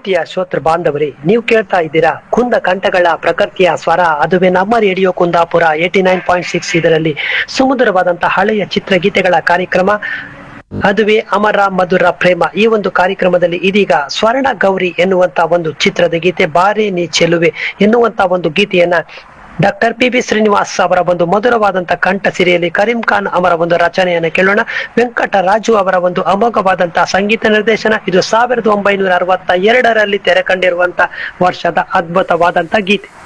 ಪ್ರೀತಿಯ ಶ್ರೋತೃ ಬಾಂಧವರೇ ನೀವು ಕೇಳ್ತಾ ಇದ್ದೀರಾ ಕುಂದ ಕಂಠಗಳ ಪ್ರಕೃತಿಯ ಸ್ವರ ಅದುವೇ ನಮ್ಮ radio Kundapura eighty nine point six ಇದರಲ್ಲಿ ಸುಮಧುರವಾದಂತಹ ಹಳೆಯ ಚಿತ್ರಗೀತೆಗಳ ಕಾರ್ಯಕ್ರಮ ಅದುವೇ ಅಮರ ಮಧುರ ಪ್ರೇಮ ಈ ಒಂದು ಕಾರ್ಯಕ್ರಮದಲ್ಲಿ ಇದೀಗ ಸ್ವರ್ಣ ಗೌರಿ ಎನ್ನುವಂತ ಒಂದು ಚಿತ್ರದ ಗೀತೆ ಬಾರೆ ನೀ ಚೆಲುವೆ ಎನ್ನುವಂತ ಒಂದು ಗೀತೆಯನ್ನ ಡಾಕ್ಟರ್ ಪಿ ಬಿ ಶ್ರೀನಿವಾಸ್ ಅವರ ಒಂದು ಮಧುರವಾದಂತ ಕಂಠ ಸಿರಿಯಲ್ಲಿ ಕರೀಂ ಖಾನ್ ಅವರ ಒಂದು ರಚನೆಯನ್ನು ಕೇಳೋಣ ವೆಂಕಟರಾಜು ಅವರ ಒಂದು ಅಮೋಘವಾದಂತಹ ಸಂಗೀತ ನಿರ್ದೇಶನ ಇದು ಸಾವಿರದ ಒಂಬೈನೂರ ಅರವತ್ತ ಎರಡರಲ್ಲಿ ತೆರೆ ಕಂಡಿರುವಂತ ವರ್ಷದ ಅದ್ಭುತವಾದಂತ ಗೀತೆ